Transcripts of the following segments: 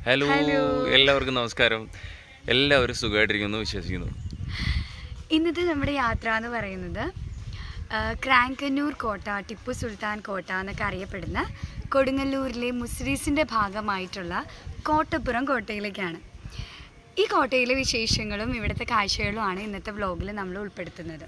Hello hello. എല്ലാവർക്കും നമസ്കാരം എല്ലാവരും സുഖമായിട്ടിരിക്കുന്നു വിശ്വസിക്കുന്നു ഇന്നത്തെ നമ്മുടെ യാത്ര എന്ന് പറയുന്നത് ആ, ക്രാങ്കന്നൂർ കോട്ട ടിപ്പു സുൽത്താൻ കോട്ട എന്നൊക്കെ അറിയപ്പെടുന്ന കൊടുങ്ങല്ലൂരിലെ മുസ്ലിസിൻ്റെ ഭാഗമായിട്ടുള്ള കോട്ടപ്പുറം കോട്ടയിലേക്കാണ് ഈ കോട്ടയിലെ വിശേഷങ്ങളും ഇവിടുത്തെ കാഴ്ചകളുമാണ് ഇന്നത്തെ വ്ലോഗിൽ നമ്മൾ ഉൾപ്പെടുത്തുന്നത്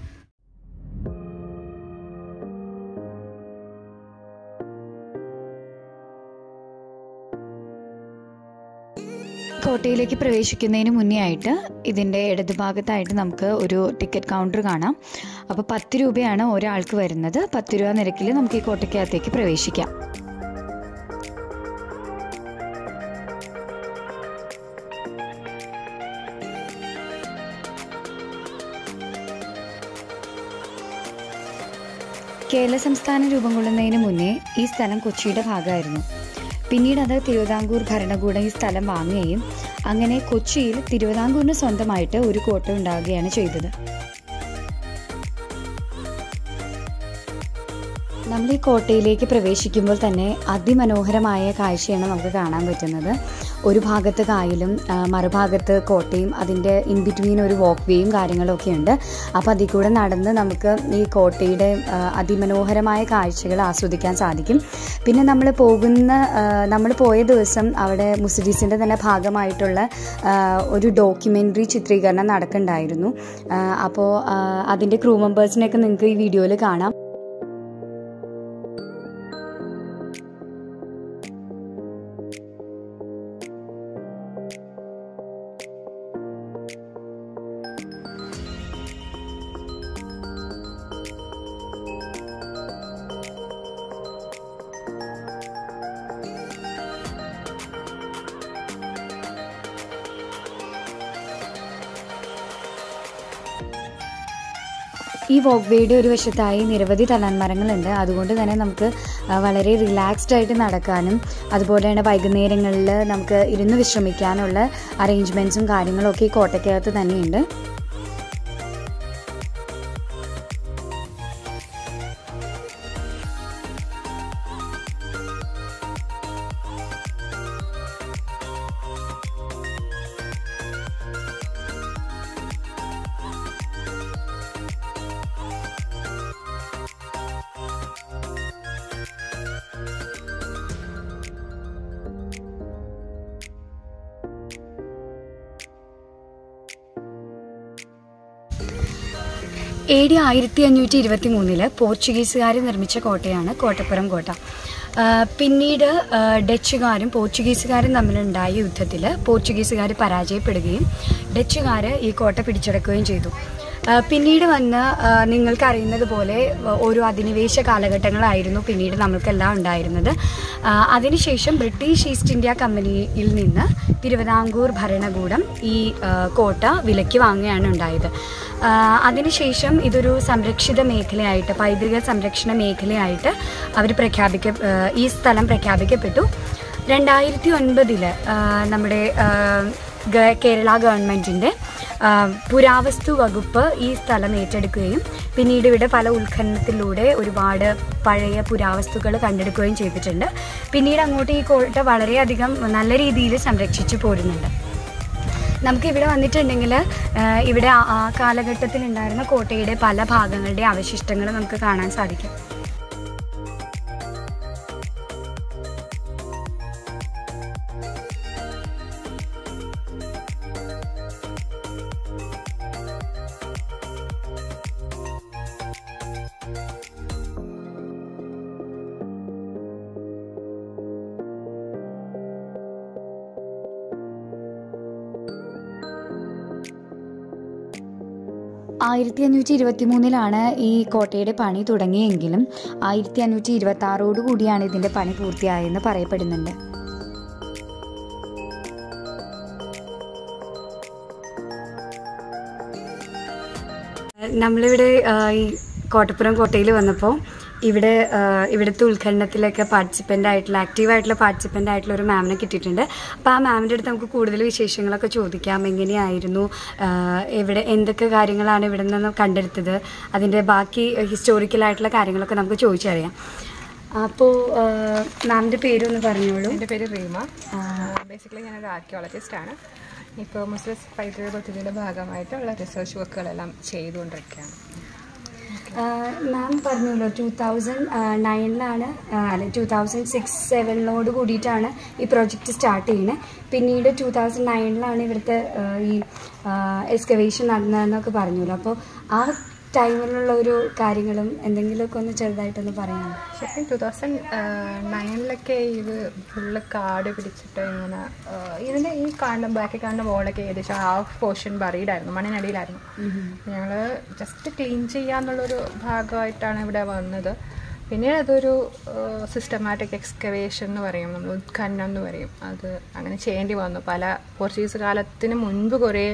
കോട്ടയിലേക്ക് പ്രവേശിക്കുന്നതിന് മുന്നേ ആയിട്ട് ഇതിൻ്റെ ഇടതുഭാഗത്തായിട്ട് നമുക്ക് ഒരു ടിക്കറ്റ് കൗണ്ടർ കാണാം അപ്പോൾ പത്ത് രൂപയാണ് ഒരാൾക്ക് വരുന്നത് പത്ത് രൂപ നിരക്കിൽ നമുക്ക് ഈ കോട്ടയ്ക്കകത്തേക്ക് പ്രവേശിക്കാം കേരള സംസ്ഥാനം രൂപം കൊള്ളുന്നതിന് മുന്നേ ഈ സ്ഥലം കൊച്ചിയുടെ ഭാഗമായിരുന്നു പിന്നീട് അത് തിരുവിതാംകൂർ ഭരണകൂടം ഈ സ്ഥലം വാങ്ങുകയും അങ്ങനെ കൊച്ചിയിൽ തിരുവിതാംകൂറിന് സ്വന്തമായിട്ട് ഒരു കോട്ട ഉണ്ടാവുകയാണ് ചെയ്തത് നമ്മൾ ഈ കോട്ടയിലേക്ക് പ്രവേശിക്കുമ്പോൾ തന്നെ അതിമനോഹരമായ കാഴ്ചയാണ് നമുക്ക് കാണാൻ പറ്റുന്നത് ഒരു ഭാഗത്ത് കായലും ആ, മറുഭാഗത്ത് കോട്ടയും അതിൻ്റെ ഇൻ ബിറ്റ്വീൻ ഒരു വാക്ക് വേയും കാര്യങ്ങളൊക്കെ ഉണ്ട് അപ്പോൾ അതിൽ കൂടെ നടന്ന് നമുക്ക് ഈ കോട്ടയുടെ ആ, അതിമനോഹരമായ കാഴ്ചകൾ ആസ്വദിക്കാൻ സാധിക്കും പിന്നെ നമ്മൾ പോകുന്ന നമ്മൾ പോയ ദിവസം അവിടെ മുസ്ലിസിൻ്റെ തന്നെ ഭാഗമായിട്ടുള്ള ആ, ഒരു ഡോക്യുമെൻ്ററി ചിത്രീകരണം നടക്കുന്നുണ്ടായിരുന്നു അപ്പോൾ അതിൻ്റെ ക്രൂ മെമ്പേഴ്സിനെയൊക്കെ നിങ്ങൾക്ക് ഈ വീഡിയോയിൽ കാണാം ഈ വോക്ക് വേയുടെ ഒരു വശത്തായി നിരവധി തലന്മരങ്ങളുണ്ട് അതുകൊണ്ട് തന്നെ നമുക്ക് ആ, വളരെ റിലാക്സ്ഡ് ആയിട്ട് നടക്കാനും അതുപോലെ തന്നെ വൈകുന്നേരങ്ങളിൽ നമുക്ക് ഇരുന്ന് വിശ്രമിക്കാനുള്ള അറേഞ്ച്മെൻറ്റ്സും കാര്യങ്ങളും ഒക്കെ ഈ കോട്ടയ്ക്കകത്ത് തന്നെയുണ്ട് എ ഡി ആയിരത്തി അഞ്ഞൂറ്റി ഇരുപത്തി മൂന്നില് പോർച്ചുഗീസുകാർ നിർമ്മിച്ച കോട്ടയാണ് കോട്ടപ്പുറം കോട്ട ആ, പിന്നീട് ആ, ഡച്ചുകാരും പോർച്ചുഗീസുകാരും തമ്മിലുണ്ടായ യുദ്ധത്തിൽ പോർച്ചുഗീസുകാർ പരാജയപ്പെടുകയും ഡച്ചുകാർ ഈ കോട്ട പിടിച്ചെടുക്കുകയും ചെയ്തു ആ, പിന്നീട് വന്ന് ആ, നിങ്ങൾക്ക് അറിയുന്നത് പോലെ ഓരോ അധിനിവേശ കാലഘട്ടങ്ങളായിരുന്നു പിന്നീട് നമ്മൾക്കെല്ലാം ഉണ്ടായിരുന്നത് ആ, അതിനുശേഷം ബ്രിട്ടീഷ് ഈസ്റ്റ് ഇന്ത്യ കമ്പനിയിൽ നിന്ന് തിരുവിതാംകൂർ ഭരണകൂടം ഈ ആ, കോട്ട വിലയ്ക്ക് വാങ്ങുകയാണ് ഉണ്ടായത് ആ, അതിനുശേഷം ഇതൊരു സംരക്ഷിത മേഖലയായിട്ട് പൈതൃക സംരക്ഷണ മേഖലയായിട്ട് അവർ പ്രഖ്യാപിക്ക ആ, ഈ സ്ഥലം പ്രഖ്യാപിക്കപ്പെട്ടു രണ്ടായിരത്തി ഒൻപതില് നമ്മുടെ ആ, ഗ- കേരള ഗവൺമെൻറ്റിൻ്റെ പുരാവസ്തു വകുപ്പ് ഈ സ്ഥലം ഏറ്റെടുക്കുകയും പിന്നീട് ഇവിടെ പല ഉത്ഖനനത്തിലൂടെ ഒരുപാട് പഴയ പുരാവസ്തുക്കൾ കണ്ടെടുക്കുകയും ചെയ്തിട്ടുണ്ട് പിന്നീട് അങ്ങോട്ട് ഈ കോട്ട വളരെയധികം നല്ല രീതിയിൽ സംരക്ഷിച്ചു പോരുന്നുണ്ട് നമുക്ക് ഇവിടെ വന്നിട്ടുണ്ടെങ്കിൽ ഇവിടെ ആ- ആ കാലഘട്ടത്തിൽ ഉണ്ടായിരുന്ന കോട്ടയുടെ പല ഭാഗങ്ങളുടെ അവശിഷ്ടങ്ങൾ നമുക്ക് കാണാൻ സാധിക്കും ആയിരത്തി അഞ്ഞൂറ്റി ഇരുപത്തി മൂന്നിലാണ് ഈ കോട്ടയുടെ പണി തുടങ്ങിയെങ്കിലും ആയിരത്തി അഞ്ഞൂറ്റി ഇരുപത്തി ആറോട് കൂടിയാണ് ഇതിന്റെ പണി പൂർത്തിയായെന്ന് പറയപ്പെടുന്നുണ്ട് നമ്മളിവിടെ ആ, ഈ കോട്ടപ്പുറം കോട്ടയിൽ വന്നപ്പോൾ ഇവിടെ ആ, ഇവിടുത്തെ ഉദ്ഘാടനത്തിലൊക്കെ പാർട്ടിസിപ്പൻ്റ് ആയിട്ടുള്ള ആക്റ്റീവ് ആയിട്ടുള്ള പാർട്ടിസിപ്പൻ്റ് ആയിട്ടുള്ള ഒരു മാമിനെ കിട്ടിയിട്ടുണ്ട് അപ്പോൾ ആ മാമിൻ്റെ അടുത്ത് നമുക്ക് കൂടുതൽ വിശേഷങ്ങളൊക്കെ ചോദിക്കാം എങ്ങനെയായിരുന്നു ആ, ഇവിടെ എന്തൊക്കെ കാര്യങ്ങളാണ് ഇവിടെ നിന്ന് കണ്ടെടുത്തത് അതിൻ്റെ ബാക്കി ഹിസ്റ്റോറിക്കലായിട്ടുള്ള കാര്യങ്ങളൊക്കെ നമുക്ക് ചോദിച്ചറിയാം അപ്പോൾ മാമിൻ്റെ പേരൊന്ന് പറഞ്ഞോളൂ എൻ്റെ പേര് റീമ ബേസിക്കലി ഞാനൊരു ആർക്കിയോളജിസ്റ്റ് ആണ് ഇപ്പോൾ മുസ്ലിം പൈതൃക പദ്ധതിയുടെ ഭാഗമായിട്ടുള്ള റിസർച്ച് വർക്കുകളെല്ലാം ചെയ്തുകൊണ്ടിരിക്കുകയാണ് മാം പറഞ്ഞല്ലോ ടൂ തൗസൻഡ് നയനിലാണ് അല്ല ടൂ തൗസൻഡ് സിക്സ് സെവനിനോട് കൂടിയിട്ടാണ് ഈ പ്രോജക്റ്റ് സ്റ്റാർട്ട് ചെയ്യുന്നത് പിന്നീട് ടൂ തൗസൻഡ് നയനിലാണ് ഇവിടുത്തെ ആ, ഈ എക്സ്കവേഷൻ നടന്നതെന്നൊക്കെ പറഞ്ഞല്ലോ അപ്പോൾ ആ ടൈമിലുള്ള ഒരു കാര്യങ്ങളും എന്തെങ്കിലുമൊക്കെ ഒന്ന് ചെറുതായിട്ടൊന്ന് പറയാമോ ശരിക്കും ടു തൗസൻഡ് നയനിലൊക്കെ ഇത് ഫുള്ള് കാട് പിടിച്ചിട്ട് ഇങ്ങനെ ആ, ഇതിൻ്റെ ഈ കാണുന്ന ബാക്കി കാണുന്ന വോളൊക്കെ ഏകദേശം ഹാഫ് പോർഷൻ ബറീഡായിരുന്നു മണ്ണിനടിയിലായിരുന്നു ഞങ്ങൾ ജസ്റ്റ് ക്ലീൻ ചെയ്യാന്നുള്ളൊരു ഭാഗമായിട്ടാണ് ഇവിടെ വന്നത് പിന്നീട് അതൊരു സിസ്റ്റമാറ്റിക് എക്സ്കവേഷൻ എന്ന് പറയും നമ്മൾ ഉത്ഖനനം എന്ന് പറയും അത് അങ്ങനെ ചെയ്യേണ്ടി വന്നു പല പോർച്ചുഗീസ് കാലത്തിന് മുൻപ് കുറേ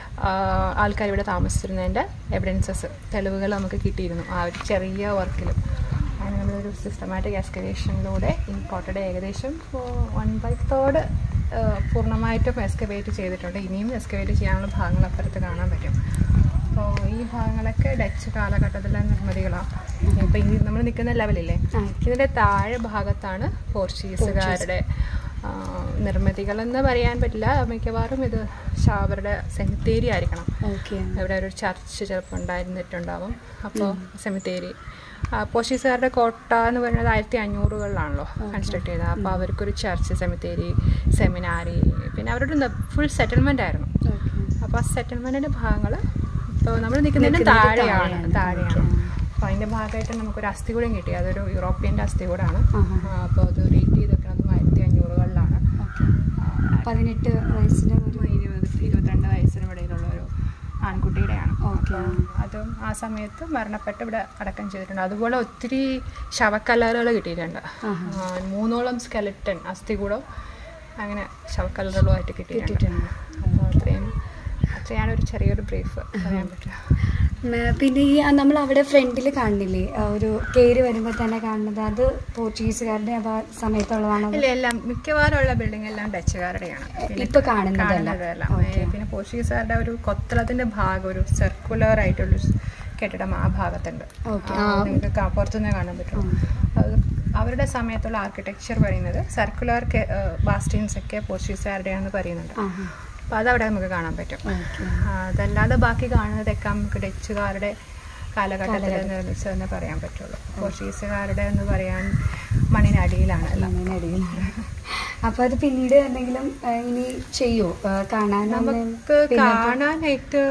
ആൾക്കാർ ഇവിടെ താമസിച്ചിരുന്നതിൻ്റെ എവിഡൻസസ് തെളിവുകൾ നമുക്ക് കിട്ടിയിരുന്നു ആ ഒരു ചെറിയ വർക്കിലും അങ്ങനെ നമ്മളൊരു സിസ്റ്റമാറ്റിക് എക്സ്കവേഷനിലൂടെ ഈ കോട്ടയുടെ ഏകദേശം വൺ ബൈ തേർഡ് പൂർണ്ണമായിട്ടും എക്സ്കവേറ്റ് ചെയ്തിട്ടുണ്ട് ഇനിയും എക്സ്കവേറ്റ് ചെയ്യാനുള്ള ഭാഗങ്ങൾ അപ്പുറത്ത് കാണാൻ പറ്റും അപ്പോൾ ഈ ഭാഗങ്ങളൊക്കെ ഡച്ച് കാലഘട്ടത്തിലെ നിർമ്മിതികളാണ് ഇപ്പോൾ ഈ നമ്മൾ നിൽക്കുന്ന ലെവലില്ലേ ഇതിൻ്റെ താഴെ ഭാഗത്താണ് പോർച്ചുഗീസുകാരുടെ ആ, നിർമ്മിതികളെന്ന് പറയാൻ പറ്റില്ല മിക്കവാറും ഇത് ശ- അവരുടെ സെമിത്തേരി ആയിരിക്കണം ഓക്കെ ഇവിടെ ഒരു ചർച്ച് ചിലപ്പോൾ ഉണ്ടായിരുന്നിട്ടുണ്ടാവും അപ്പോൾ സെമിത്തേരി പോർച്ചുഗീസുകാരുടെ കോട്ട എന്ന് പറയുന്നത് ആയിരത്തി അഞ്ഞൂറുകളിലാണല്ലോ കൺസ്ട്രക്ട് ചെയ്തത് അപ്പോൾ അവർക്കൊരു ചർച്ച് സെമിത്തേരി സെമിനാരി പിന്നെ അവരുടെ ഫുൾ സെറ്റിൽമെൻ്റ് ആയിരുന്നു അപ്പോൾ ആ സെറ്റിൽമെൻറ്റിൻ്റെ ഭാഗങ്ങൾ ഇപ്പോൾ നമ്മൾ നിൽക്കുന്നതിന് താഴെയാണ് താഴെയാണ് അപ്പോൾ അതിൻ്റെ ഭാഗമായിട്ട് നമുക്കൊരു അസ്ഥികൂടം കിട്ടി അതൊരു യൂറോപ്യൻ്റെ അസ്ഥികൂടാണ് അപ്പോൾ അത് റേറ്റ് ചെയ്ത് വെക്കുന്നത് ആയിരത്തി അഞ്ഞൂറുകളിലാണ് ഓക്കെ പതിനെട്ട് വയസ്സിന് ഒരു ഇരുപത് ഇരുപത്തിരണ്ട് വയസ്സിന് ഇടയിലുള്ള ഒരു ആൺകുട്ടിയുടെയാണ് ഓക്കെ അതും ആ സമയത്ത് മരണപ്പെട്ട് ഇവിടെ അടക്കം ചെയ്തിട്ടുണ്ട് അതുപോലെ ഒത്തിരി ശവക്കല്ലറുകൾ കിട്ടിയിട്ടുണ്ട് ആ, മൂന്നോളം സ്കെലറ്റൻ അസ്ഥികൂടം അങ്ങനെ ശവക്കല്ലറുകളുമായിട്ട് കിട്ടിയിട്ടുണ്ട് അപ്പോൾ അത്രയും അത്രയാണ് ഒരു ചെറിയൊരു ബ്രീഫ് പറയാൻ പറ്റുക ഉം, പിന്നെ ഈ നമ്മൾ അവിടെ ഫ്രണ്ടിൽ കാണുന്നില്ലേ ആ ഒരു കയറി വരുമ്പോൾ തന്നെ കാണുന്നത് അത് പോർച്ചുഗീസുകാരുടെ ആ സമയത്തുള്ളതാണോ ഇല്ല എല്ലാം മിക്കവാറും ഉള്ള ബിൽഡിംഗ് എല്ലാം ഡച്ചുകാരുടെയാണ് പിന്നെ ഇപ്പൊ കാണുന്നതല്ല കാണുന്നതെല്ലാം ഏ, പിന്നെ പോർച്ചുഗീസുകാരുടെ ഒരു കൊത്തളത്തിന്റെ ഭാഗം ഒരു സർക്കുലർ ആയിട്ടുള്ള കെട്ടിടം ആ ഭാഗത്തുണ്ട് ഓക്കെ ആ, നിങ്ങൾക്ക് കാ- പുറത്തുനിന്ന് കാണാൻ പറ്റും അത് അവരുടെ സമയത്തുള്ള ആർക്കിടെക്ചർ പറയുന്നത് സർക്കുലർ ബാസ്റ്റീൻസ് ഒക്കെ പോർച്ചുഗീസുകാരുടെയാണെന്ന് പറയുന്നുണ്ട് ആ അപ്പോൾ അതവിടെ നമുക്ക് കാണാൻ പറ്റും ഓക്കെ ആ, അതല്ലാതെ ബാക്കി കാണുന്നതൊക്കെ നമുക്ക് ഡച്ചുകാരുടെ കാലഘട്ടത്തിൽ നിർമ്മിച്ചതെന്ന് പറയാൻ പറ്റുള്ളൂ പോർച്ചുഗീസുകാരുടെ എന്ന് പറയാൻ മണ്ണിനടിയിലാണ് എല്ലാം അങ്ങനെയടിയിൽ അപ്പൊ അത് പിന്നീട് എന്തെങ്കിലും ആ, ഇനി ചെയ്യോ ആ, കാണാൻ നമുക്ക് കാണാനായിട്ട്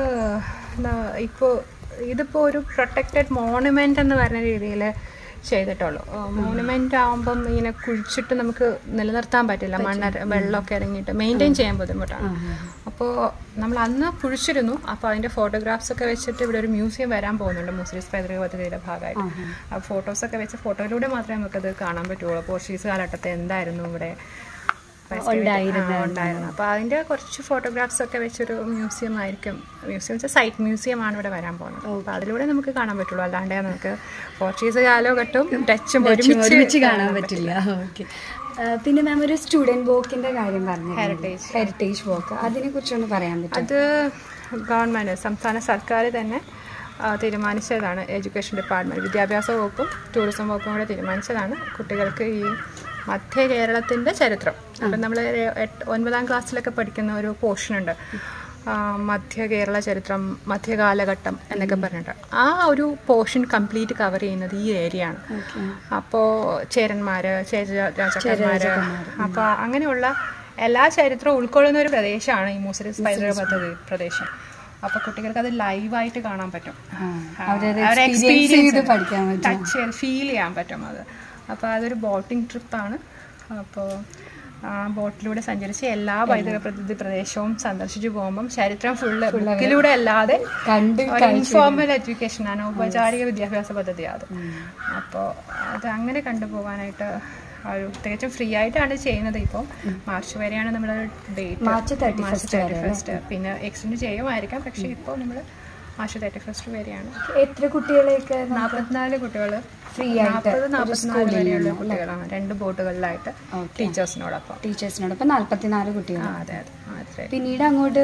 ഇപ്പോൾ ഇതിപ്പോൾ ഒരു പ്രൊട്ടക്റ്റഡ് മോണുമെന്റ് എന്ന് പറഞ്ഞ രീതിയിൽ ചെയ്തിട്ടുള്ളൂ മോണുമെന്റ് ആവുമ്പം ഇങ്ങനെ കുഴിച്ചിട്ട് നമുക്ക് നിലനിർത്താൻ പറ്റില്ല മണ്ണ വെള്ളമൊക്കെ ഇറങ്ങിയിട്ട് മെയിൻറ്റെയിൻ ചെയ്യാൻ ബുദ്ധിമുട്ടാണ് അപ്പോൾ നമ്മൾ അന്ന് കുഴിച്ചിരുന്നു അപ്പോൾ അതിൻ്റെ ഫോട്ടോഗ്രാഫ്സ് ഒക്കെ വെച്ചിട്ട് ഇവിടെ ഒരു മ്യൂസിയം വരാൻ പോകുന്നുണ്ട് മുസ്ലിം പൈതൃക പദ്ധതിയുടെ ഭാഗമായിട്ട് ആ ഫോട്ടോസൊക്കെ വെച്ച് ഫോട്ടോയിലൂടെ മാത്രമേ നമുക്കത് കാണാൻ പറ്റുള്ളൂ പോർച്ചുഗീസ് കാലഘട്ടത്തെ എന്തായിരുന്നു ഇവിടെ ഉണ്ടായിരുന്നത്. ആ, ഉണ്ടായിരുന്നു അപ്പോൾ അതിൻ്റെ കുറച്ച് ഫോട്ടോഗ്രാഫ്സ് ഒക്കെ വെച്ചൊരു മ്യൂസിയം ആയിരിക്കും മ്യൂസിയം വെച്ചാൽ സൈറ്റ് മ്യൂസിയം ആണ് ഇവിടെ വരാൻ പോകുന്നത് അപ്പോൾ അതിലൂടെ നമുക്ക് കാണാൻ പറ്റുള്ളൂ അല്ലാണ്ട് നമുക്ക് പോർച്ചുഗീസ് കാലഘട്ടവും ഡച്ചും ഒരുമിച്ച് ഒരുമിച്ച് കാണാൻ പറ്റില്ല ഓക്കെ പിന്നെ മാം ഒരു സ്റ്റുഡന്റ് വോക്കിന്റെ കാര്യം പറഞ്ഞു Heritage. ഹെറിറ്റേജ് വോക്ക് അതിനെ കുറിച്ചൊന്ന് പറയാൻ പറ്റും അത് ഗവൺമെൻറ് സംസ്ഥാന സർക്കാർ തന്നെ ആ, തീരുമാനിച്ചതാണ് എഡ്യൂക്കേഷൻ ഡിപ്പാർട്ട്മെൻറ്റ് വിദ്യാഭ്യാസ വകുപ്പും ടൂറിസം വകുപ്പും കൂടെ തീരുമാനിച്ചതാണ് കുട്ടികൾക്ക് ഈ മധ്യ കേരളത്തിൻ്റെ ചരിത്രം അപ്പം നമ്മൾ ഒൻപതാം ക്ലാസ്സിലൊക്കെ പഠിക്കുന്ന ഒരു പോർഷൻ ഉണ്ട് ആ, മധ്യ കേരള ചരിത്രം മധ്യകാലഘട്ടം എന്നൊക്കെ പറഞ്ഞിട്ട് ആ ഒരു പോർഷൻ കംപ്ലീറ്റ് കവർ ചെയ്യുന്നത് ഈ ഏരിയ ആണ് ഓക്കെ അപ്പോൾ ചേരന്മാര് ചേര രാജാക്കന്മാര് അപ്പോൾ അങ്ങനെയുള്ള എല്ലാ ചരിത്രവും ഉൾക്കൊള്ളുന്ന ഒരു പ്രദേശമാണ് ഈ മുസ്ലിം പൈതൃക പദ്ധതി പ്രദേശം അപ്പൊ കുട്ടികൾക്ക് അത് ലൈവായിട്ട് കാണാൻ പറ്റും അവരത് അവരെ experience experience ചെയ്ത് പഠിക്കാൻ പറ്റും. ടച്ച് ചെയ്ത് ഫീൽ ചെയ്യാൻ പറ്റും അത് അപ്പോൾ അതൊരു ബോട്ടിംഗ് ട്രിപ്പാണ് അപ്പോൾ ആ ബോട്ടിലൂടെ സഞ്ചരിച്ച് എല്ലാ പൈതൃക പ്രകൃതി പ്രദേശവും സന്ദർശിച്ചു പോകുമ്പം ചരിത്രം ഫുള്ള് ബുക്കിലൂടെ അല്ലാതെ കണ്ട് ഒരു ഇൻഫോർമൽ എഡ്യൂക്കേഷൻ ആണ് ഔപചാരിക വിദ്യാഭ്യാസ പദ്ധതിയാണ് അത് അപ്പോൾ അത് അങ്ങനെ കണ്ടുപോകാനായിട്ട് ഒരു തികച്ചും ഫ്രീ ആയിട്ടാണ് ചെയ്യുന്നത് ഇപ്പോൾ മാർച്ച് വരെയാണ് നമ്മുടെ date March 31st March thirty first പിന്നെ എക്സ്റ്റെൻഡ് ചെയ്യുമായിരിക്കാം പക്ഷേ ഇപ്പോൾ നമ്മൾ മാർച്ച് തേർട്ടി ഫസ്റ്റ് വരെയാണ് എത്ര കുട്ടികളെയൊക്കെ നാൽപ്പത്തിനാല് കുട്ടികൾ ഫ്രീ ആയിട്ട് നാൽപ്പത് നാൽപ്പത്തിനാല് വരെയുള്ള കുട്ടികളാണ് രണ്ട് ബോട്ടുകളിലായിട്ട് ടീച്ചേഴ്സിനോടൊപ്പം ടീച്ചേഴ്സിനോടൊപ്പം നാല്പത്തിനാല് കുട്ടികൾ ആ അതെ അതെ അത്രേ പിന്നീട് അങ്ങോട്ട്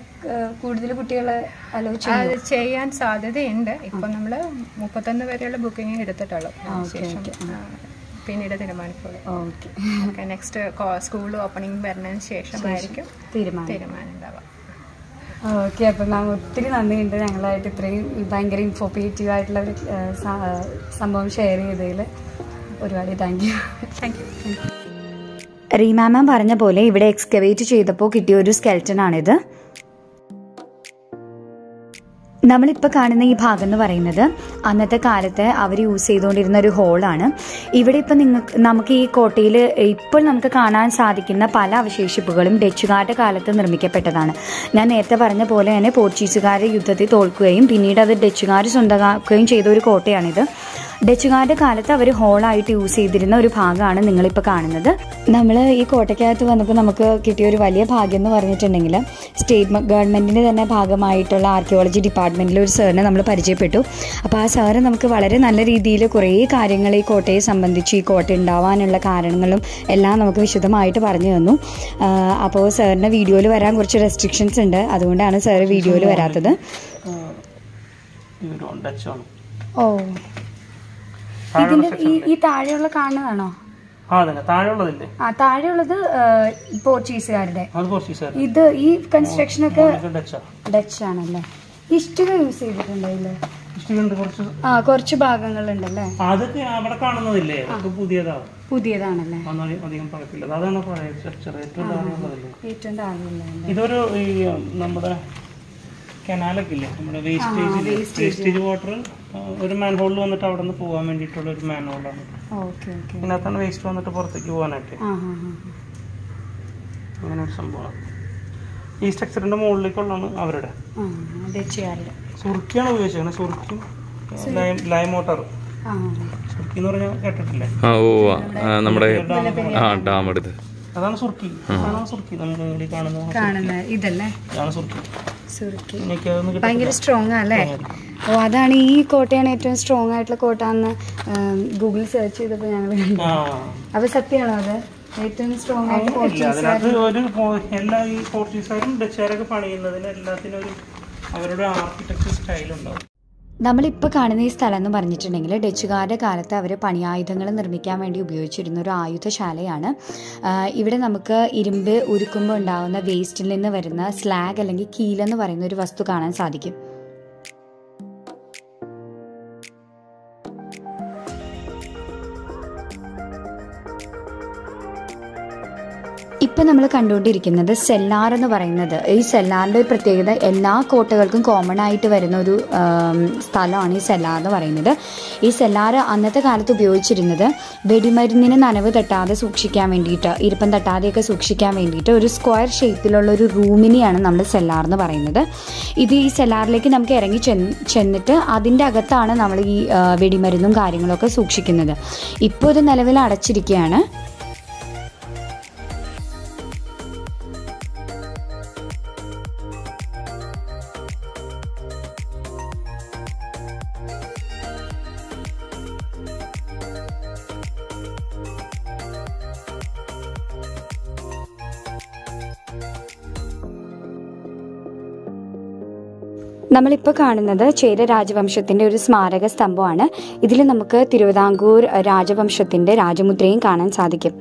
കൂടുതൽ കുട്ടികളെ അലോ ചെയ്യും അത് ചെയ്യാൻ സാധ്യതയുണ്ട് ഇപ്പൊ നമ്മള് മുപ്പത്തൊന്ന് വരെയുള്ള ബുക്കിംഗ് എടുത്തിട്ടുള്ളൂ അതിനുശേഷം ആ, പിന്നീട് തീരുമാനിക്കുള്ളൂ okay okay next school opening വരുന്നതിന് ശേഷമായിരിക്കും തീരുമാനം തീരുമാനം ഉണ്ടാവുക ഓക്കെ അപ്പം മാം ഒത്തിരി നന്ദിയുണ്ട് ഞങ്ങളായിട്ട് ഇത്രയും ഭയങ്കര ഇൻഫോർമേറ്റീവ് ആയിട്ടുള്ള ഒരു ആ, സ- സംഭവം ഷെയർ ചെയ്തതിൽ ഒരുപാട് താങ്ക് യു താങ്ക് യു റീമാമ പറഞ്ഞ പോലെ ഇവിടെ എക്സ്കവേറ്റ് ചെയ്തപ്പോൾ കിട്ടിയ ഒരു സ്കെൽറ്റൻ ആണിത് നമ്മളിപ്പോൾ കാണുന്ന ഈ ഭാഗം എന്ന് പറയുന്നത് അന്നത്തെ കാലത്ത് അവർ യൂസ് ചെയ്തുകൊണ്ടിരുന്ന ഒരു ഹോളാണ് ഇവിടെ ഇപ്പം നിങ്ങൾക്ക് നമുക്ക് ഈ കോട്ടയിൽ ഇപ്പോൾ നമുക്ക് കാണാൻ സാധിക്കുന്ന പല അവശേഷിപ്പുകളും ഡച്ചുകാരുടെ കാലത്ത് നിർമ്മിക്കപ്പെട്ടതാണ് ഞാൻ നേരത്തെ പറഞ്ഞ പോലെ തന്നെ പോർച്ചുഗീസുകാർ യുദ്ധത്തിൽ തോൽക്കുകയും പിന്നീട് അത് ഡച്ചുകാർ സ്വന്തമാക്കുകയും ചെയ്ത ഒരു കോട്ടയാണിത് ഡച്ചുകാരുടെ കാലത്ത് അവർ ഹോളായിട്ട് യൂസ് ചെയ്തിരുന്ന ഒരു ഭാഗമാണ് നിങ്ങളിപ്പോൾ കാണുന്നത് നമ്മൾ ഈ കോട്ടയ്ക്കകത്ത് വന്നപ്പോൾ നമുക്ക് കിട്ടിയ ഒരു വലിയ ഭാഗ്യം എന്ന് പറഞ്ഞിട്ടുണ്ടെങ്കിൽ സ്റ്റേറ്റ് ഗവൺമെൻറ്റിൻ്റെ തന്നെ ഭാഗമായിട്ടുള്ള ആർക്കിയോളജി ഡിപ്പാർട്ട്മെൻറ്റിലെ ഒരു സാറിനെ നമ്മൾ പരിചയപ്പെട്ടു അപ്പോൾ ആ സാറ് നമുക്ക് വളരെ നല്ല രീതിയിൽ കുറേ കാര്യങ്ങൾ ഈ കോട്ടയെ സംബന്ധിച്ച് ഈ കോട്ട ഉണ്ടാവാനുള്ള കാരണങ്ങളും എല്ലാം നമുക്ക് വിശദമായിട്ട് പറഞ്ഞു തന്നു ആഹ് അപ്പോൾ സാറിന് വീഡിയോയിൽ വരാൻ കുറച്ച് റെസ്ട്രിക്ഷൻസ് ഉണ്ട് അതുകൊണ്ടാണ് സാറ് വീഡിയോയിൽ വരാത്തത് ഇവരും ഡച്ചാണ് ഓ ഇതിന്റെ ഈ ഈ താഴെയുള്ള കാണുന്നതാണോ ആ അതെ താഴെയുള്ളതില്ലേ ആ താഴെയുള്ളത് പോർച്ചുഗീസുകാരുടെ അത് പോർച്ചുഗീസുകാർ ഇത് ഈ കൺസ്ട്രക്ഷൻ ഒക്കെ ഡച്ചാ ഡച്ച് ആണല്ലേ ഇഷ്ടിക യൂസ് ചെയ്തിട്ടുണ്ടല്ലേ ഇഷ്ടമുണ്ട് കുറച്ച് ആ കുറച്ച് ഭാഗങ്ങളുണ്ടല്ലേ അതൊക്കെ അവിടെ കാണുന്നതില്ലേ അതൊക്കെ പുതിയതാണ് പുതിയതാണല്ലേ അതൊന്നും അധി- അധികം പഴക്കില്ല അതാണ് പഴയ സ്ട്രക്ചർ ഏറ്റവും താഴെയുള്ളതല്ലേ ഏറ്റവും താഴെയുള്ളത് ഇതൊരു ഈ നമ്മുടെ കനാലൊക്കെ ഇല്ലേ നമ്മുടെ വേസ്റ്റേജ് വേസ്റ്റേജ് വാട്ടർ ഒരു മാൻ ഹോളിൽ വന്നിട്ട് അവിടെ നിന്ന് പോകാൻ വേണ്ടിയിട്ടുള്ള ഒരു മാൻ ഹോളാണ് ഓക്കെ ഓക്കെ ഇതിനകത്താണ് വേസ്റ്റ് വന്നിട്ട് പുറത്തേക്ക് പോകാനായിട്ട് ആ ഹാ ഹാ അങ്ങനെ ഒരു സംഭവമാണ് ഈ സ്ട്രക്ചറിന്റെ മുകളിലേക്കുള്ളതാണ് അവരുടെ ആ ഡച്ചുകാരുടെ സുർക്കിയാണ് ഉപയോഗിച്ചത് സുർക്കിയും ലൈം ലൈം വാട്ടർ ആ സുർക്കി എന്ന് പറഞ്ഞാൽ കേട്ടിട്ടില്ലേ ആ ഓ ആ, നമ്മുടെ ആ ഡാം എടുത്ത് അതാണ് സുർക്കി അതാണ് സുർക്കി നമ്മൾ ഇവിടെ കാണുന്ന കാണുന്ന ഇതല്ലേ ഇതാണ് സുർക്കി സുർക്കി എനിക്ക് അതൊന്നും കിട്ടും ഭയങ്കര സ്ട്രോങ് അല്ലേ ഓ അതാണ് ഈ കോട്ടയാണ് ഏറ്റവും സ്ട്രോങ് ആയിട്ടുള്ള കോട്ട എന്ന് ഗൂഗിൾ സെർച്ച് ചെയ്തപ്പോൾ ഞങ്ങൾ കണ്ടു ആ അപ്പൊ സത്യമാണോ അത് ഏറ്റവും സ്ട്രോങ് ആയിട്ട് ഇല്ല പോർച്ചുഗീസ് അതിനകത്ത് ഒരു പോ- എല്ലാ ഈ പോർച്ചുഗീസുകാരും ഡച്ചുകാരൊക്കെ പണിയുന്നതിന് എല്ലാത്തിനും ഒരു അവരുടെ ആർക്കിടെക്ചർ സ്റ്റൈൽ ഉണ്ടാവും നമ്മളിപ്പോൾ കാണുന്ന ഈ സ്ഥലം എന്ന് പറഞ്ഞിട്ടുണ്ടെങ്കിൽ ഡച്ചുകാരുടെ കാലത്ത് അവർ പണിയായുധങ്ങൾ നിർമ്മിക്കാൻ വേണ്ടി ഉപയോഗിച്ചിരുന്ന ഒരു ആയുധശാലയാണ് ആ, ഇവിടെ നമുക്ക് ഇരുമ്പ് ഉരുക്കുമ്പോൾ ഉണ്ടാകുന്ന വേസ്റ്റിൽ നിന്ന് വരുന്ന സ്ലാഗ് അല്ലെങ്കിൽ കീലെന്ന് പറയുന്ന ഒരു വസ്തു കാണാൻ സാധിക്കും ഇപ്പം നമ്മൾ കണ്ടുകൊണ്ടിരിക്കുന്നത് സെല്ലാർ എന്ന് പറയുന്നത് ഈ സെല്ലാറിൻ്റെ ഒരു പ്രത്യേകത എല്ലാ കോട്ടകൾക്കും കോമൺ ആയിട്ട് വരുന്ന ഒരു ആം, സ്ഥലമാണ് ഈ സെല്ലാർ എന്ന് പറയുന്നത് ഈ സെല്ലാർ അന്നത്തെ കാലത്ത് ഉപയോഗിച്ചിരുന്നത് വെടിമരുന്നിന് നനവ് തട്ടാതെ സൂക്ഷിക്കാൻ വേണ്ടിയിട്ട് ഈർപ്പം തട്ടാതെയൊക്കെ സൂക്ഷിക്കാൻ വേണ്ടിയിട്ട് ഒരു സ്ക്വയർ ഷേപ്പിലുള്ള ഒരു റൂമിനെയാണ് നമ്മൾ സെല്ലാർ എന്ന് പറയുന്നത് ഇത് ഈ സെല്ലാറിലേക്ക് നമുക്ക് ഇറങ്ങി ചെന്ന് ചെന്നിട്ട് അതിൻ്റെ അകത്താണ് നമ്മൾ ഈ ആ, വെടിമരുന്നും കാര്യങ്ങളൊക്കെ സൂക്ഷിക്കുന്നത് ഇപ്പോൾ ഇത് നിലവിൽ അടച്ചിരിക്കുകയാണ് നമ്മളിപ്പോൾ കാണുന്നത് ചേര രാജവംശത്തിൻ്റെ ഒരു സ്മാരക സ്തംഭമാണ് ഇതിൽ നമുക്ക് തിരുവിതാംകൂർ രാജവംശത്തിൻ്റെ രാജമുദ്രയും കാണാൻ സാധിക്കും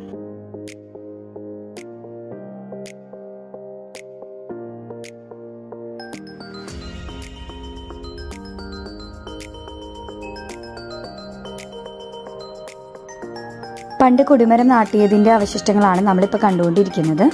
പണ്ട് കൊടിമരം നാട്ടിയതിൻ്റെ അവശിഷ്ടങ്ങളാണ് നമ്മളിപ്പോൾ കണ്ടുകൊണ്ടിരിക്കുന്നത്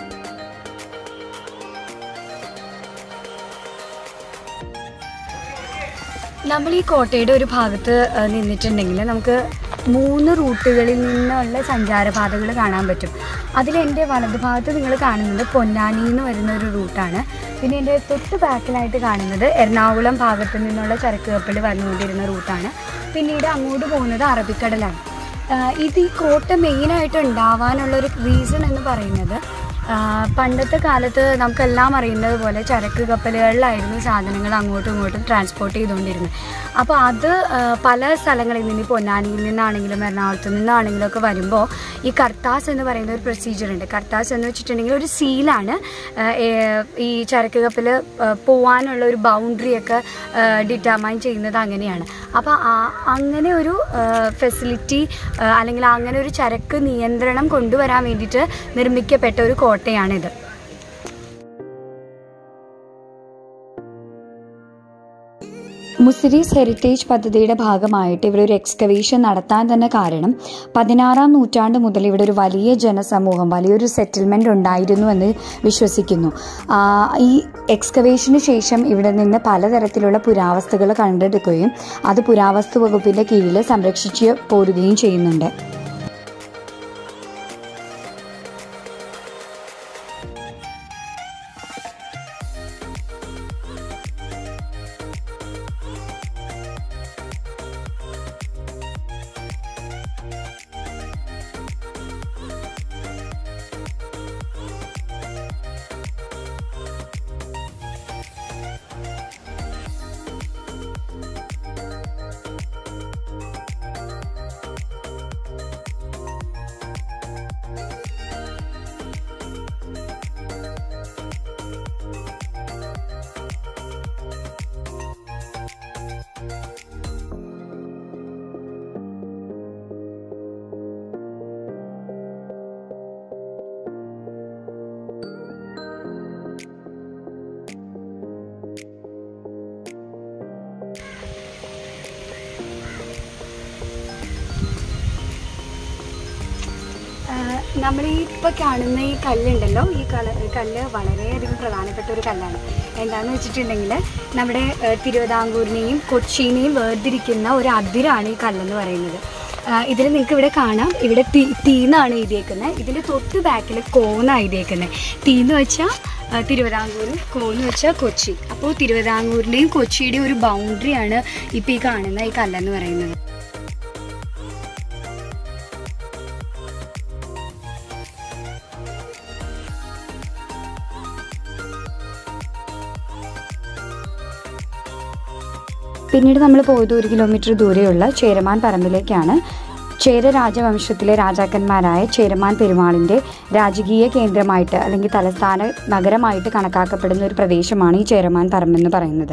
നമ്മൾ ഈ കോട്ടയുടെ ഒരു ഭാഗത്ത് ആ, നിന്നിട്ടുണ്ടെങ്കിൽ നമുക്ക് മൂന്ന് റൂട്ടുകളിൽ നിന്നുള്ള സഞ്ചാരപാതകൾ കാണാൻ പറ്റും അതിൽ എൻ്റെ വലതുഭാഗത്ത് നിങ്ങൾ കാണുന്നത് പൊന്നാനി എന്ന് വരുന്ന ഒരു റൂട്ടാണ് പിന്നെ എൻ്റെ തൊട്ട് ബാക്കിലായിട്ട് കാണുന്നത് എറണാകുളം ഭാഗത്ത് നിന്നുള്ള ചരക്ക് കപ്പൽ വന്നുകൊണ്ടിരുന്ന റൂട്ടാണ് പിന്നീട് അങ്ങോട്ട് പോകുന്നത് അറബിക്കടലാണ് ആ, ഇത് ഈ കോട്ട മെയിനായിട്ട് ഉണ്ടാവാനുള്ള ഒരു റീസൺ എന്ന് പറയുന്നത് ആ, പണ്ടത്തെ കാലത്ത് നമുക്കെല്ലാം അറിയുന്നത് പോലെ ചരക്ക് കപ്പലുകളിലായിരുന്നു സാധനങ്ങൾ അങ്ങോട്ടും ഇങ്ങോട്ടും ട്രാൻസ്പോർട്ട് ചെയ്തുകൊണ്ടിരുന്നത് അപ്പോൾ അത് ആ, പല സ്ഥലങ്ങളിൽ നിന്ന് ഈ പൊന്നാനിയിൽ നിന്നാണെങ്കിലും എറണാകുളത്ത് നിന്നാണെങ്കിലും ഒക്കെ വരുമ്പോൾ ഈ കർത്താസ് എന്ന് പറയുന്ന ഒരു പ്രൊസീജിയർ ഉണ്ട് കർത്താസ് എന്ന് വെച്ചിട്ടുണ്ടെങ്കിൽ ഒരു സീലാണ് ആ, ഏ- ഈ ചരക്ക് കപ്പൽ പോവാനുള്ള ഒരു ബൗണ്ടറിയൊക്കെ ഡിറ്റർമൈൻ ചെയ്യുന്നത് അങ്ങനെയാണ് അപ്പോൾ അങ്ങനെ ഒരു ഫെസിലിറ്റി അല്ലെങ്കിൽ അങ്ങനെ ഒരു ചരക്ക് നിയന്ത്രണം കൊണ്ടുവരാൻ വേണ്ടിയിട്ട് നിർമ്മിക്കപ്പെട്ട ഒരു കോട്ടയാണിത് മുസിരീസ് ഹെറിറ്റേജ് പദ്ധതിയുടെ ഭാഗമായിട്ട് ഇവിടെ ഒരു എക്സ്കവേഷൻ നടത്താൻ തന്നെ കാരണം പതിനാറാം നൂറ്റാണ്ട് മുതൽ ഇവിടെ ഒരു വലിയ ജനസമൂഹം വലിയൊരു സെറ്റിൽമെൻ്റ് ഉണ്ടായിരുന്നു എന്ന് വിശ്വസിക്കുന്നു ആ, ഈ എക്സ്കവേഷന് ശേഷം ഇവിടെ നിന്ന് പലതരത്തിലുള്ള പുരാവസ്തുക്കൾ കണ്ടെടുക്കുകയും അത് പുരാവസ്തു വകുപ്പിൻ്റെ കീഴിൽ സംരക്ഷിച്ച് പോരുകയും ചെയ്യുന്നുണ്ട് നമ്മൾ ഈ ഇപ്പോൾ കാണുന്ന ഈ കല്ലുണ്ടല്ലോ ഈ കല കല്ല് വളരെയധികം പ്രധാനപ്പെട്ട ഒരു കല്ലാണ് എന്താണെന്ന് വെച്ചിട്ടുണ്ടെങ്കിൽ നമ്മുടെ ഏഹ്, തിരുവിതാംകൂറിനെയും കൊച്ചിനെയും വേർതിരിക്കുന്ന ഒരു അതിരാണ് ഈ കല്ലെന്ന് പറയുന്നത് ഇതിൽ നിങ്ങൾക്ക് ഇവിടെ കാണാം ഇവിടെ തീ തീന്നാണ് എഴുതിയേക്കുന്നത് ഇതിൻ്റെ തൊട്ട് ബാക്കിൽ കോന്നാണ് എഴുതിയേക്കുന്നത് തീന്ന് വെച്ചാൽ തിരുവിതാംകൂർ കോന്ന് വെച്ചാൽ കൊച്ചി അപ്പോൾ തിരുവിതാംകൂറിൻ്റെയും കൊച്ചിയുടെയും ഒരു ബൗണ്ടറിയാണ് ഇപ്പോൾ ഈ കാണുന്ന ഈ കല്ലെന്ന് പറയുന്നത് പിന്നീട് നമ്മൾ പോയത് ഒരു കിലോമീറ്റർ ദൂരെയുള്ള ചേരമാൻ പറമ്പിലേക്കാണ് ചേര രാജവംശത്തിലെ രാജാക്കന്മാരായ ചേരമാൻ പെരുമാളിൻ്റെ രാജകീയ കേന്ദ്രമായിട്ട് അല്ലെങ്കിൽ തലസ്ഥാന നഗരമായിട്ട് കണക്കാക്കപ്പെടുന്ന ഒരു പ്രദേശമാണ് ഈ ചേരമാൻ പറമ്പെന്ന് പറയുന്നത്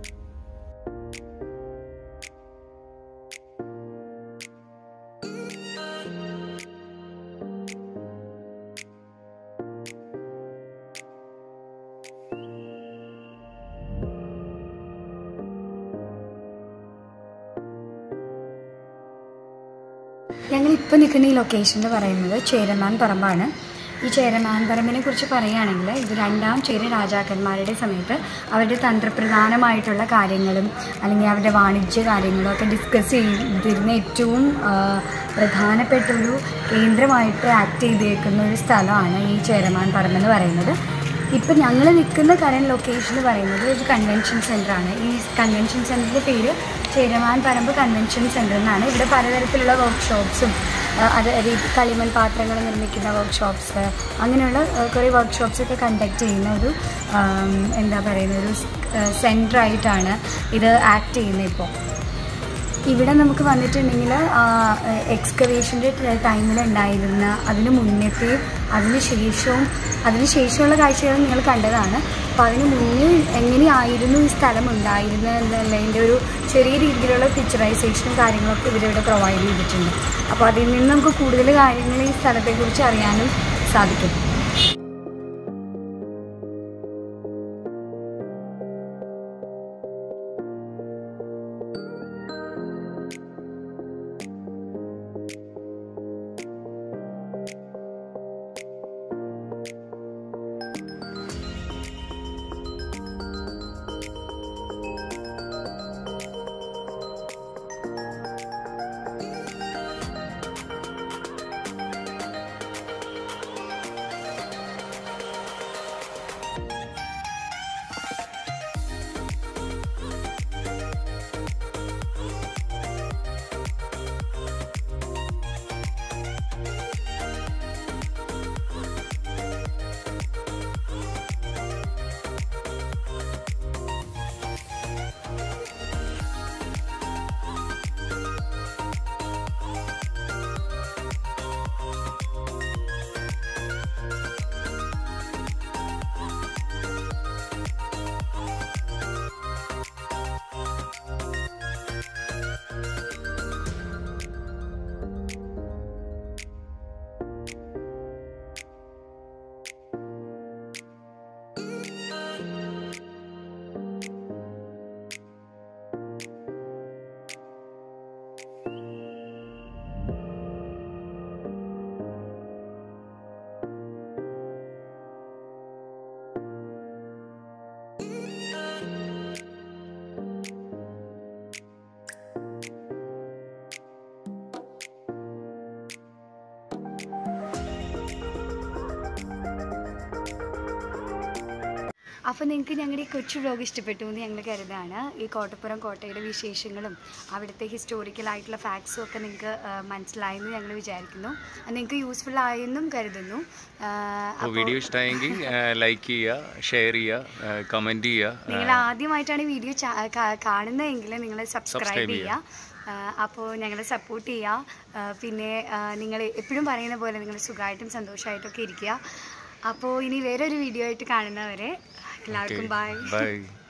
ഞങ്ങൾ ഇപ്പോൾ നിൽക്കുന്ന ഈ ലൊക്കേഷൻ എന്ന് പറയുന്നത് ചേരമാൻ പറമ്പാണ് ഈ ചേരമാൻ പറമ്പിനെ കുറിച്ച് പറയുകയാണെങ്കിൽ ഇത് രണ്ടാം ചേര രാജാക്കന്മാരുടെ സമയത്ത് അവരുടെ തന്ത്രപ്രധാനമായിട്ടുള്ള കാര്യങ്ങളും അല്ലെങ്കിൽ അവരുടെ വാണിജ്യ കാര്യങ്ങളും ഒക്കെ ഡിസ്കസ് ചെയ്തിരുന്ന ഏറ്റവും ആ, പ്രധാനപ്പെട്ട ഒരു കേന്ദ്രമായിട്ട് ആക്ട് ചെയ്തേക്കുന്ന ഒരു സ്ഥലമാണ് ഈ ചേരമാൻ പറമ്പെന്ന് പറയുന്നത് ഇപ്പം ഞങ്ങൾ നിൽക്കുന്ന കറണ്ട് ലൊക്കേഷൻ എന്ന് പറയുന്നത് ഒരു കൺവെൻഷൻ സെൻ്ററാണ് ഈ കൺവെൻഷൻ സെൻ്ററിൻ്റെ പേര് ചേരമാൻ പറമ്പ് കൺവെൻഷൻ സെൻ്റർ എന്നാണ് ഇവിടെ പലതരത്തിലുള്ള വർക്ക്ഷോപ്സും അത് ഈ കളിമൺ പാത്രങ്ങൾ നിർമ്മിക്കുന്ന വർക്ക്ഷോപ്സ് അങ്ങനെയുള്ള ആ, കുറേ വർക്ക്ഷോപ്സ് ഒക്കെ കണ്ടക്ട് ചെയ്യുന്ന ഒരു ആം, എന്താ പറയുന്ന ഒരു സെൻ്ററായിട്ടാണ് ഇത് ആക്ട് ചെയ്യുന്നത് ഇപ്പോൾ ഇവിടെ നമുക്ക് വന്നിട്ടുണ്ടെങ്കിൽ എക്സ്കവേഷൻ്റെ ടൈമിൽ ഉണ്ടായിരുന്ന അതിന് മുന്നത്തെയും അതിന് ശേഷവും അതിന് ശേഷമുള്ള കാഴ്ചകൾ നിങ്ങൾ കണ്ടതാണ് അപ്പോൾ അതിന് മുന്നേ എങ്ങനെയായിരുന്നു ഈ സ്ഥലം ഉണ്ടായിരുന്നത് എന്നുള്ളതിൻ്റെ ഒരു ചെറിയ രീതിയിലുള്ള പിക്ചറൈസേഷനും കാര്യങ്ങളൊക്കെ ഇവരിവിടെ പ്രൊവൈഡ് ചെയ്തിട്ടുണ്ട് അപ്പോൾ അതിൽ നിന്ന് നമുക്ക് കൂടുതൽ കാര്യങ്ങൾ ഈ സ്ഥലത്തെക്കുറിച്ച് അറിയാനും സാധിക്കും അപ്പോൾ നിങ്ങൾക്ക് ഞങ്ങളുടെ ഈ കൊച്ചു വ്ലോഗ് ഇഷ്ടപ്പെട്ടു എന്ന് ഞങ്ങൾ കരുതാണ് ഈ കോട്ടപ്പുറം കോട്ടയുടെ വിശേഷങ്ങളും അവിടുത്തെ ഹിസ്റ്റോറിക്കൽ ആയിട്ടുള്ള ഫാക്ട്സും ഒക്കെ നിങ്ങൾക്ക് മനസ്സിലായെന്ന് ഞങ്ങൾ വിചാരിക്കുന്നു അത് നിങ്ങൾക്ക് യൂസ്ഫുൾ ആയെന്നും കരുതുന്നു ആ, അപ്പോൾ വീഡിയോ ഇഷ്ടമായെങ്കിൽ ലൈക്ക് ചെയ്യുക ഷെയർ ചെയ്യുക കമൻറ്റ് ചെയ്യുക നിങ്ങൾ ആദ്യമായിട്ടാണ് ഈ വീഡിയോ ചാ- കാ- കാണുന്നതെങ്കിൽ നിങ്ങൾ സബ്സ്ക്രൈബ് Subscribe ചെയ്യുക അപ്പോൾ ഞങ്ങളെ സപ്പോർട്ട് ചെയ്യുക ആ, പിന്നെ നിങ്ങൾ എപ്പോഴും പറയുന്ന പോലെ നിങ്ങൾ സുഖമായിട്ടും സന്തോഷമായിട്ടും ഒക്കെ ഇരിക്കുക അപ്പോൾ ഇനി വേറൊരു വീഡിയോ ആയിട്ട് കാണുന്നവരെ എല്ലാവർക്കും ബൈ ബൈ